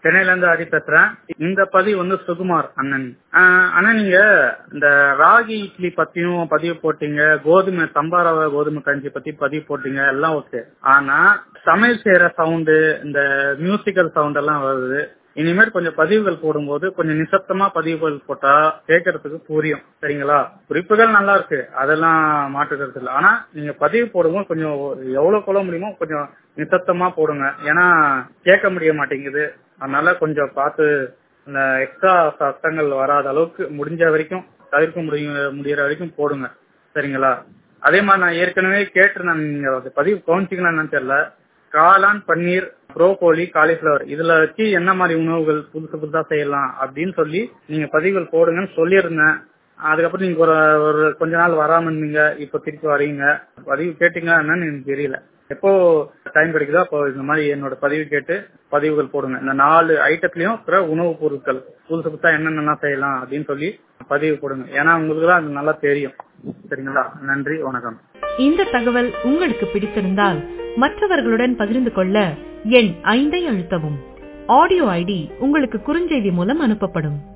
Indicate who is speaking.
Speaker 1: சென்னையில இருந்து ஹரி பேசுறேன் இந்த பதிவு வந்து சுகுமார் அண்ணன் ஆஹ் அண்ணா நீங்க இந்த ராகி இட்லி பத்தியும் பதிவு போட்டீங்க கோதுமை சம்பா ரவை கோதுமை கஞ்சி பத்தி பதிவு போட்டீங்க எல்லாம் ஓகே ஆனா சமையல் செய்யற சவுண்டு இந்த மியூசிக்கல் சவுண்ட் எல்லாம் வருது இனிமேல் கொஞ்சம் பதிவுகள் போடும்போது கொஞ்சம் நிசப்தமா பதிவுகள் போட்டா கேட்கறதுக்கு புரியும் சரிங்களா குறிப்புகள் நல்லா இருக்கு அதெல்லாம் மாற்றுக்கிறது இல்லை ஆனா நீங்க பதிவு போடும்போது கொஞ்சம் எவ்வளவு கொள்ள முடியுமோ கொஞ்சம் நிசப்தமா போடுங்க ஏன்னா கேட்க முடிய மாட்டேங்குது அதனால கொஞ்சம் பார்த்து இந்த எக்ஸ்ட்ரா சத்தங்கள் வராத அளவுக்கு முடிஞ்ச வரைக்கும் தவிர்க்க முடிய முடியற வரைக்கும் போடுங்க சரிங்களா அதே மாதிரி நான் ஏற்கனவே கேட்டு நான் நீங்க பதிவு கவனிச்சிங்களா என்னன்னு தெரியல காளான் பன்னீர் ப்ரோகோலி காலிஃபிளவர் இதுல வச்சு என்ன மாதிரி உணவுகள் புதுசு புதுசா செய்யலாம் அப்படின்னு சொல்லி நீங்க பதிவுகள் போடுங்கன்னு சொல்லியிருந்தேன் அதுக்கப்புறம் நீங்க ஒரு ஒரு கொஞ்ச நாள் வராம இருந்தீங்க இப்ப திருப்பி வரீங்க பதிவு கேட்டீங்க என்னன்னு எனக்கு தெரியல எப்போ டைம் கிடைக்குதோ அப்போ இந்த மாதிரி என்னோட பதிவு கேட்டு பதிவுகள் போடுங்க இந்த நாலு ஐட்டத்துலயும் பிற உணவுப் பொருட்கள் புதுசு புதுசா என்னென்னலாம் செய்யலாம் அப்படின்னு சொல்லி பதிவு போடுங்க ஏன்னா உங்களுக்கு தான் அது நல்லா தெரியும் சரிங்களா நன்றி வணக்கம்
Speaker 2: இந்த தகவல் உங்களுக்கு பிடித்திருந்தால் மற்றவர்களுடன் பகிர்ந்து கொள்ள எண் ஐந்தை அழுத்தவும் ஆடியோ ஐடி உங்களுக்கு குறுஞ்செய்தி மூலம் அனுப்பப்படும்